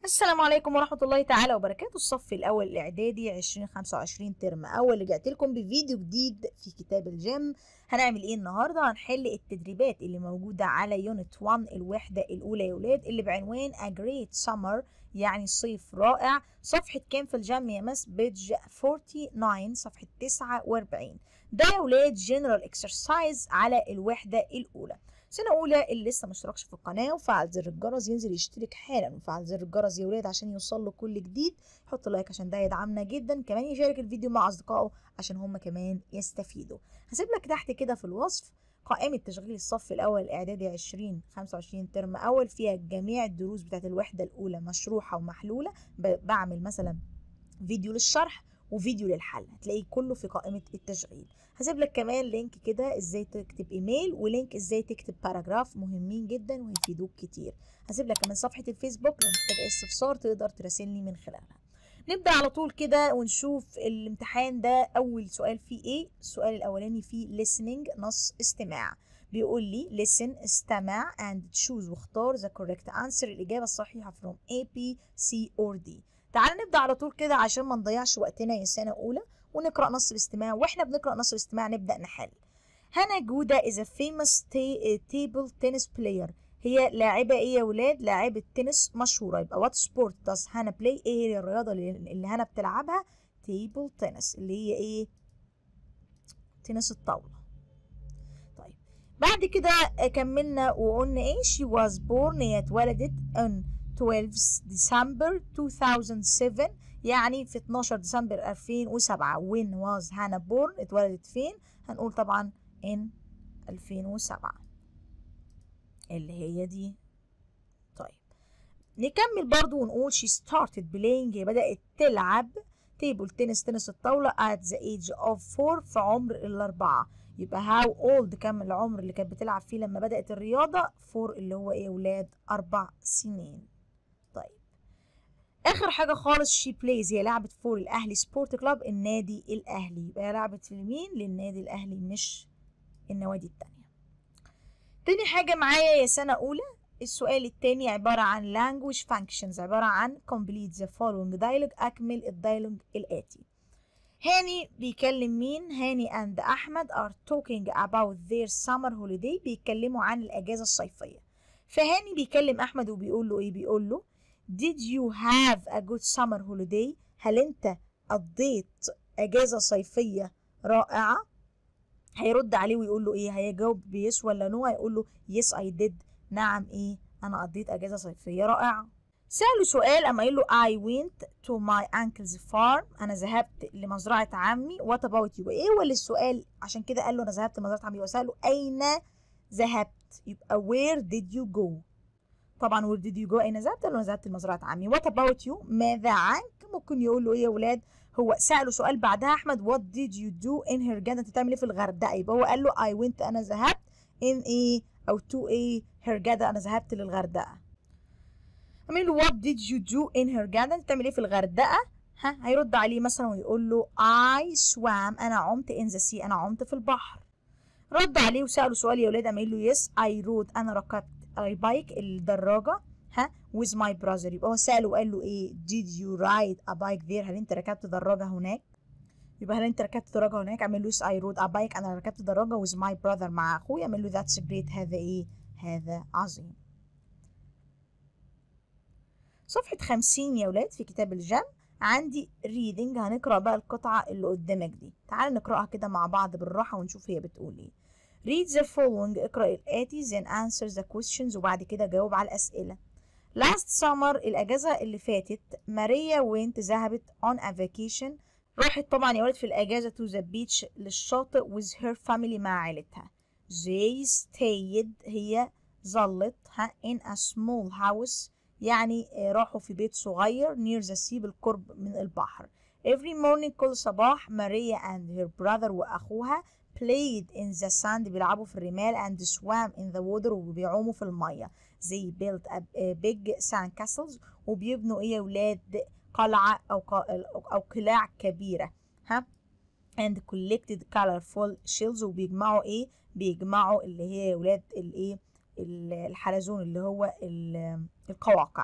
السلام عليكم ورحمة الله تعالى وبركاته الصف الأول الإعدادي 2025 ترم أول رجعت لكم بفيديو جديد في كتاب الجيم هنعمل إيه النهاردة هنحل التدريبات اللي موجودة على يونت 1 الوحدة الأولى يا ولاد اللي بعنوان A Great Summer يعني صيف رائع صفحة كام في الجيم يا مس بيج 49 صفحة 49 ده يا ولاد جنرال اكسرسايز على الوحدة الأولى سنة أولى اللي لسه مشتركش في القناة وفعل زر الجرس ينزل يشترك حالا وفعل زر الجرس يا ولاد عشان يوصل له كل جديد حط لايك عشان ده يدعمنا جدا كمان يشارك الفيديو مع أصدقائه عشان هم كمان يستفيدوا هسيب لك تحت كده في الوصف قائمة تشغيل الصف الأول الإعدادي 20 25 ترم أول فيها جميع الدروس بتاعت الوحدة الأولى مشروحة ومحلولة بعمل مثلا فيديو للشرح وفيديو للحل هتلاقيه كله في قائمة التشغيل هسيب لك كمان لينك كده ازاي تكتب ايميل ولينك ازاي تكتب باراجراف مهمين جدا وهيفيدوك كتير هسيب لك كمان صفحة الفيسبوك لو محتاج اي استفسار تقدر تراسلني من خلالها نبدأ على طول كده ونشوف الامتحان ده أول سؤال فيه ايه السؤال الأولاني فيه listening نص استماع بيقول لي listen استمع and choose واختار the correct answer الإجابة الصحيحة from A, B, C or D تعال نبدأ على طول كده عشان ما نضيعش وقتنا يا سنة أولى ونقرأ نص الاستماع واحنا بنقرأ نص الاستماع نبدأ نحل هانا جودة is a famous table tennis player هي لاعبة ايه يا ولاد لاعبة تنس مشهورة يبقى what sport does هانا play ايه هي الرياضة اللي هانا بتلعبها table tennis اللي هي ايه تنس الطاولة طيب بعد كده كملنا وقلنا ايه she was born هي اتولدت on 12 ديسمبر 2007 يعني في 12 ديسمبر 2007 when was Hannah born اتولدت فين هنقول طبعا in 2007 اللي هي دي طيب نكمل برضو ونقول she started playing هي بدأت تلعب تيبل تنس تنس الطاولة at the age of 4 في عمر الأربعة يبقى how old كم العمر اللي كانت بتلعب فيه لما بدأت الرياضة 4 اللي هو ايه ولاد أربع سنين طيب اخر حاجه خالص شي بلايز هي لعبت فور الاهلي سبورت كلاب النادي الاهلي يبقى هي لعبت في مين للنادي الاهلي مش النوادي التانية تاني حاجه معايا يا سنه اولى السؤال التاني عبارة عن language functions عبارة عن complete the following dialogue أكمل الدايلوج الآتي هاني بيكلم مين؟ هاني and أحمد are talking about their summer holiday بيتكلموا عن الأجازة الصيفية فهاني بيكلم أحمد وبيقول له إيه؟ بيقول له Did you have a good summer holiday؟ هل أنت قضيت أجازة صيفية رائعة؟ هيرد عليه ويقول له إيه؟ هيجاوب بيس ولا نو؟ هيقول له yes I did نعم إيه؟ أنا قضيت أجازة صيفية رائعة. سأله سؤال أما قال له I went to my uncle's farm أنا ذهبت لمزرعة عمي what about you؟ إيه هو السؤال؟ عشان كده قال له أنا ذهبت لمزرعة عمي وسأله أين ذهبت؟ يبقى where did you go؟ طبعا where did you go أين ذهبت؟ قال له أنا ذهبت لمزرعة عمي what about you؟ ماذا عنك؟ ممكن يقول له إيه يا ولاد؟ هو سأله سؤال بعدها أحمد what did you do in her garden؟ أنت بتعمل إيه في الغردقة؟ يبقى هو قال له I went أنا ذهبت in إيه أو to إيه her garden أنا ذهبت للغردقة. أعمل له what did you do in her garden؟ بتعمل إيه في الغردقة؟ ها هيرد عليه مثلا ويقول له I swam أنا عمت in the sea أنا عمت في البحر. رد عليه وسأله سؤال يا ولاد قام له yes I rode أنا ركبت البايك الدراجة ها with my brother يبقى هو سأله وقال له ايه did you ride a bike there هل انت ركبت دراجة هناك يبقى هل انت ركبت دراجة هناك عمل له yes I rode a bike انا ركبت دراجة with my brother مع اخوي عمل له that's great هذا ايه هذا عظيم صفحة خمسين يا ولاد في كتاب الجم عندي reading هنقرأ بقى القطعة اللي قدامك دي تعال نقرأها كده مع بعض بالراحة ونشوف هي بتقول ايه read the following اقرأ الآتي then answer the questions وبعد كده جاوب على الأسئلة last summer الأجازة اللي فاتت ماريا وينت ذهبت on a vacation راحت طبعا يا ولد في الأجازة to the beach للشاطئ with her family مع عائلتها they stayed هي ظلت ها in a small house يعني راحوا في بيت صغير near the sea بالقرب من البحر every morning كل صباح ماريا and her brother وأخوها played in the sand بيلعبوا في الرمال and swam in the water وبيعوموا في المية they built a big sand castles وبيبنوا ايه يا ولاد قلعة أو أو قلاع كبيرة ها and collected colorful shells وبيجمعوا ايه بيجمعوا اللي هي يا ولاد الايه الحلزون اللي هو القواقع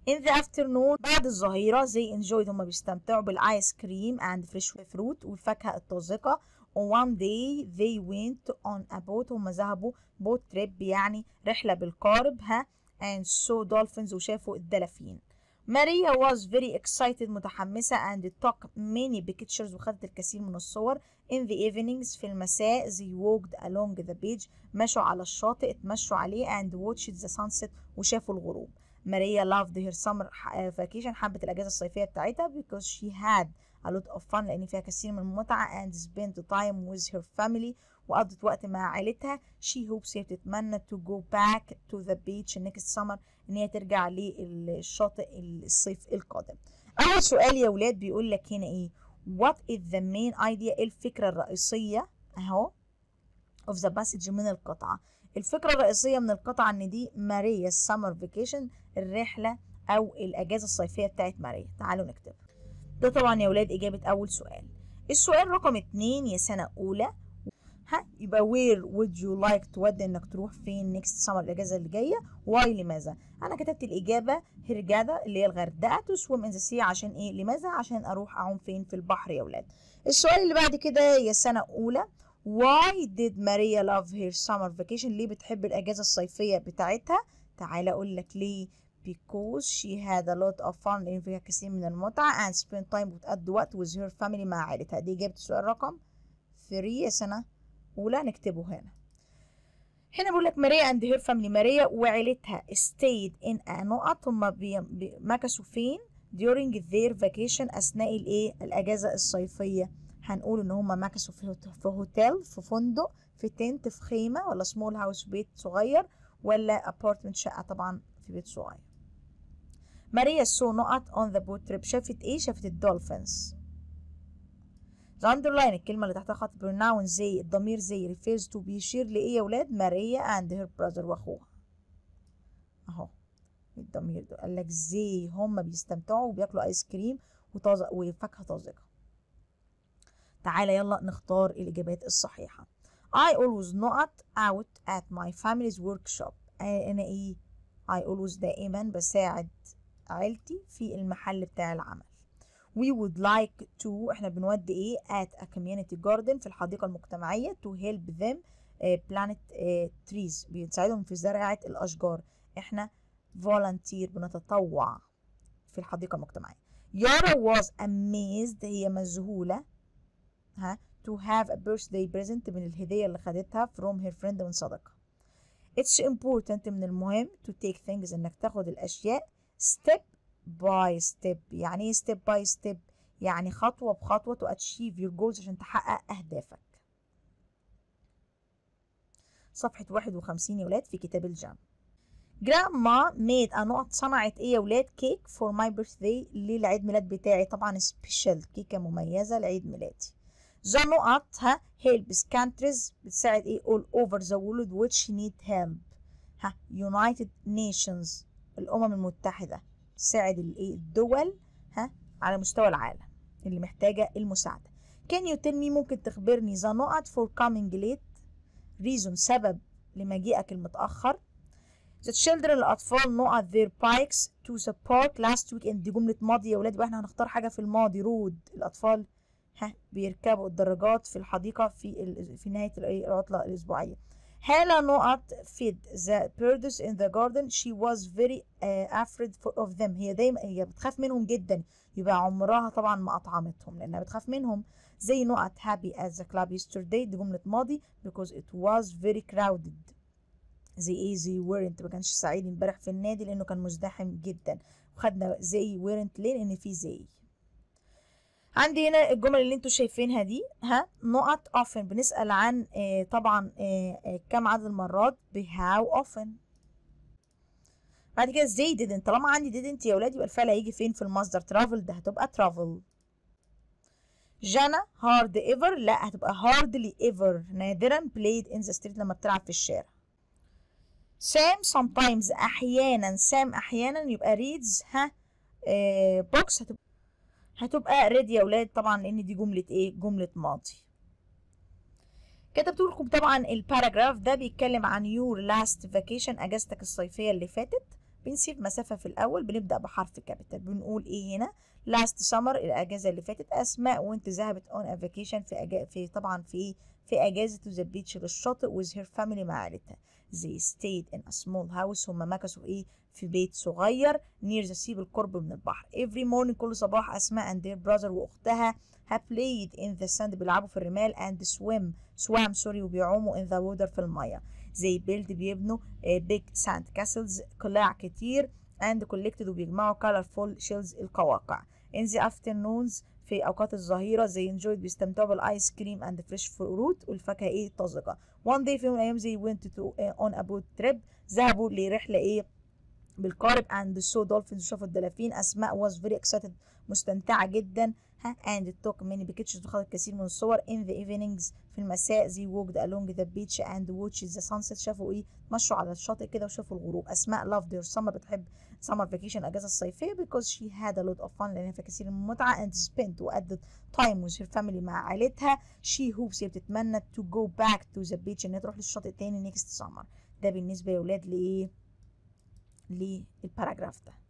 in the afternoon بعد الظهيرة they enjoyed هما بيستمتعوا بالايس كريم and fresh fruit والفاكهة الطازجة one day they went on a boat هما ذهبوا boat trip يعني رحلة بالقارب ها and saw dolphins وشافوا الدلافين ماريا was very excited متحمسة and took many pictures وخدت الكثير من الصور in the evenings في المساء they walked along the beach مشوا على الشاطئ اتمشوا عليه and watched the sunset وشافوا الغروب ماريا loved her summer vacation حبت الأجازة الصيفية بتاعتها because she had a lot of fun لأن فيها كثير من المتعة and spent time with her family وقضت وقت مع عائلتها she hopes هي بتتمنى to go back to the beach next summer ان هي ترجع للشاطئ الصيف القادم اول سؤال يا ولاد بيقول لك هنا ايه what is the main idea ايه الفكرة الرئيسية اهو of the passage من القطعة الفكرة الرئيسية من القطعة ان دي ماريا summer vacation الرحلة او الاجازة الصيفية بتاعت ماريا تعالوا نكتب ده طبعا يا ولاد اجابة اول سؤال السؤال رقم اتنين يا سنة اولى ها يبقى where would you like تود انك تروح فين next summer الاجازه اللي جايه why لماذا انا كتبت الاجابه هرجاده اللي هي الغردقه to swim in the sea عشان ايه لماذا عشان اروح اعوم فين في البحر يا ولاد السؤال اللي بعد كده يا سنه اولى why did Maria love her summer vacation ليه بتحب الاجازه الصيفيه بتاعتها تعالى اقول لك ليه because she had a lot of fun لان فيها كثير من المتعه and spend time وتقضي وقت with her family مع عائلتها دي اجابه السؤال رقم 3 يا سنه اولى نكتبه هنا هنا بيقول لك ماريا اند هير فاميلي ماريا وعيلتها stayed in a نقط هم مكثوا فين during their vacation اثناء الايه الاجازه الصيفيه هنقول ان هم مكثوا في في هوتيل في فندق في تنت في خيمه ولا سمول هاوس بيت صغير ولا ابارتمنت شقه طبعا في بيت صغير ماريا سو نقط on the boat trip شافت ايه شافت الدولفينز The underline الكلمة اللي تحتها خط pronoun زي الضمير زي refers to بيشير لإيه يا ولاد ماريا and her brother وأخوها أهو الضمير ده قال لك زي هما بيستمتعوا وبياكلوا آيس كريم وطازة وفاكهة طازجة تعالى يلا نختار الإجابات الصحيحة I always not out at my family's workshop أنا إيه I always دائما بساعد عيلتي في المحل بتاع العمل we would like to احنا بنودي ايه at a community garden في الحديقة المجتمعية to help them uh, plant uh, trees بنساعدهم في زراعة الأشجار احنا volunteer بنتطوع في الحديقة المجتمعية يارا was amazed هي مذهولة ها to have a birthday present من الهدية اللي خدتها from her friend من صديقها it's important من المهم to take things انك تاخد الاشياء step by step يعني ايه step by step يعني خطوة بخطوة to achieve your goals عشان تحقق أهدافك صفحة 51 يا ولاد في كتاب الجام جراما ميد نقط صنعت ايه يا ولاد كيك فور ماي بيرثداي للعيد ميلاد بتاعي طبعا سبيشال كيكة مميزة لعيد ميلادي ذا نقط ها helps countries بتساعد ايه all over the world which need help ها United Nations الأمم المتحدة تساعد الايه الدول ها على مستوى العالم اللي محتاجة المساعدة can you tell me ممكن تخبرني ذا نقط for coming late reason سبب لمجيئك المتأخر the children الأطفال نقط their bikes to the park last weekend دي جملة ماضي يا ولاد يبقى احنا هنختار حاجة في الماضي رود الأطفال ها بيركبوا الدراجات في الحديقة في ال... في نهاية العطلة الأسبوعية هالة نقط feed the birds in the garden she was very uh, afraid for, of them هي دايما هي بتخاف منهم جدا يبقى عمرها طبعا ما أطعمتهم لأنها بتخاف منهم زي نقط happy at the club yesterday دي جملة ماضي because it was very crowded زي ايه زي weren't ما كانش سعيد امبارح في النادي لأنه كان مزدحم جدا وخدنا زي weren't ليه لأن في زي عندي هنا الجمل اللي انتوا شايفينها دي ها نقط often بنسأل عن آه طبعا آه آه كم عدد المرات ب how often بعد كده زي didn't طالما عندي didn't يا ولاد يبقى الفعل هيجي فين في المصدر travel ده هتبقى travel جانا hard ever لا هتبقى hardly ever نادرا played in the street لما بتلعب في الشارع سام sometimes احيانا سام احيانا يبقى reads ها بوكس هتبقى هتبقى ريد يا ولاد طبعا لان دي جمله ايه جمله ماضي كتبت لكم طبعا الباراجراف ده بيتكلم عن يور لاست فاكيشن اجازتك الصيفيه اللي فاتت بنسيب مسافة في الأول بنبدأ بحرف كابيتال بنقول إيه هنا last summer الأجازة اللي فاتت أسماء وأنت ذهبت on a vacation في, أجا... في طبعا في في أجازة to the beach للشاطئ with her family مع عائلتها they stayed in a small house هم مكثوا إيه في بيت صغير near the sea بالقرب من البحر every morning كل صباح أسماء and their brother وأختها have played in the sand بيلعبوا في الرمال and swim swam سوري وبيعوموا in the water في المية زي build بيبنوا big sand castles قلاع كتير and collected وبيجمعوا colorful shells القواقع in the afternoons في أوقات الظهيرة زي enjoyed بيستمتعوا بالآيس كريم and fresh fruit والفاكهة إيه طازجة one day في يوم من الأيام زي went to uh, on a boat trip ذهبوا لرحلة إيه بالقارب and saw dolphins وشافوا الدلافين أسماء was very excited مستمتعة جدا ها and took many pictures وخدت الكثير من الصور in the evenings في المساء they walked along the beach and watched the sunset شافوا ايه مشوا على الشاطئ كده وشافوا الغروب اسماء loved her summer بتحب summer vacation الاجازه الصيفيه because she had a lot of fun لانها في كثير من المتعه and spent وقضت time with her family مع عائلتها she hopes هي بتتمنى to go back to the beach انها تروح للشاطئ تاني next summer ده بالنسبه يا ولاد لايه للباراجراف ده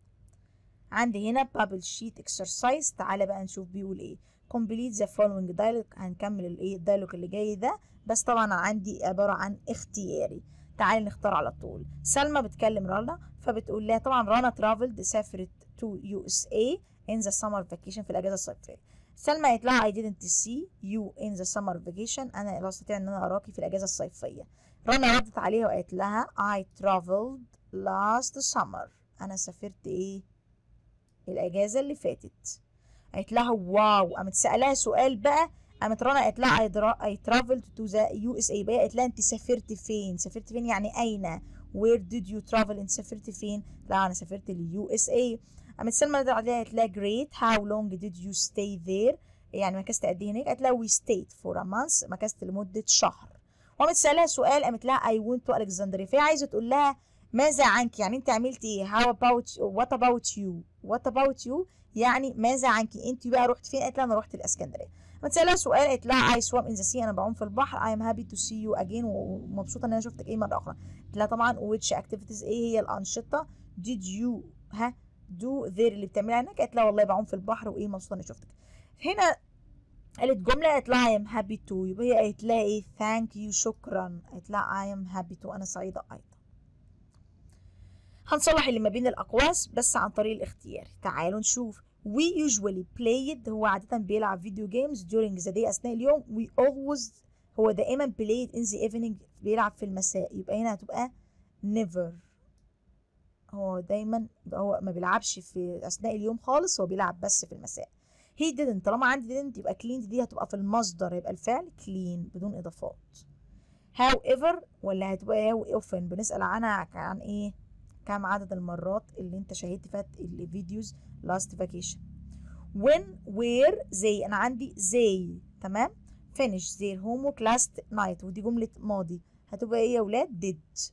عندي هنا bubble sheet exercise تعالى بقى نشوف بيقول ايه complete the following dialogue هنكمل الايه الدايلوج اللي جاي ده بس طبعا عندي عبارة عن اختياري تعالي نختار على طول سلمى بتكلم رنا فبتقول لها طبعا رنا ترافلد سافرت تو يو اس اي in the summer vacation في الاجازة الصيفية سلمى قالت لها I didn't see you in the summer vacation انا لا استطيع ان انا اراكي في الاجازة الصيفية رنا ردت عليها وقالت لها I traveled last summer انا سافرت ايه الاجازه اللي فاتت قالت لها واو قامت سالها سؤال بقى قامت رنا قالت لها اي ترافلد تو ذا يو اس اي بقى قالت لها انت سافرت فين سافرت فين يعني اين وير ديد يو ترافل انت سافرت فين لا انا سافرت لليو اس اي قامت سلمى ردت عليها قالت لها جريت هاو لونج ديد يو ستي ذير يعني مكثت قد ايه هناك قالت لها وي ستيت فور ا مانث مكثت لمده شهر وقامت سالها سؤال قامت لها اي ونت تو الكسندريا فهي عايزه تقول لها ماذا عنك يعني انت عملت ايه how about what about you what about you يعني ماذا عنك انت بقى رحت فين قالت لها انا رحت الاسكندريه بتسالها سؤال قالت لها I swam in the sea انا بعوم في البحر I am happy to see you again ومبسوطه ان انا شفتك ايه مره اخرى قالت لها طبعا which activities ايه هي الانشطه did you ها do there اللي بتعملها هناك قالت لها والله بعوم في البحر وايه مبسوطه اني شفتك هنا قالت جمله قالت لها I am happy to يبقى هي قالت لها ايه thank you شكرا قالت لها I am happy to انا سعيده ايضا هنصلح اللي ما بين الأقواس بس عن طريق الاختيار تعالوا نشوف we usually played هو عادة بيلعب فيديو جيمز during the day أثناء اليوم we always هو دائما played in the evening بيلعب في المساء يبقى هنا هتبقى never هو دايما هو ما بيلعبش في أثناء اليوم خالص هو بيلعب بس في المساء he didn't طالما عندي didn't يبقى cleaned دي هتبقى في المصدر يبقى الفعل clean بدون إضافات however ولا هتبقى how often بنسأل عنها عن إيه كم عدد المرات اللي انت شاهدت فيها الفيديوز last vacation when where they انا عندي they تمام finish their homework last night ودي جملة ماضي هتبقى ايه يا ولاد did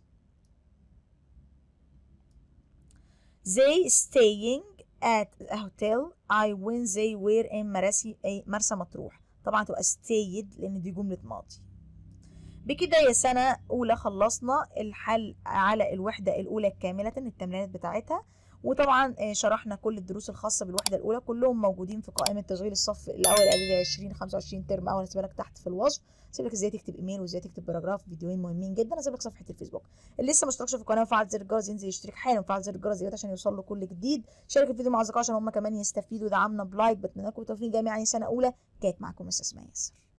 they staying at a hotel I when they were in مراسي مرسى مطروح طبعا تبقى stayed لان دي جملة ماضي بكده يا سنة أولى خلصنا الحل على الوحدة الأولى كاملة التمرينات بتاعتها وطبعا شرحنا كل الدروس الخاصة بالوحدة الأولى كلهم موجودين في قائمة تشغيل الصف الأول إعدادي 20 25 ترم أول هسيبها لك تحت في الوصف هسيب لك ازاي تكتب ايميل وازاي تكتب باراجراف فيديوهين مهمين جدا هسيب لك صفحة الفيسبوك اللي لسه ما اشتركش في القناة وفعل زر الجرس ينزل يشترك حالا وفعل زر الجرس دلوقتي عشان يوصل له كل جديد شارك الفيديو مع اصدقائك عشان هم كمان يستفيدوا دعمنا بلايك بتمنى لكم التوفيق جميعا سنة أولى كانت معاكم مس اسماء ياسر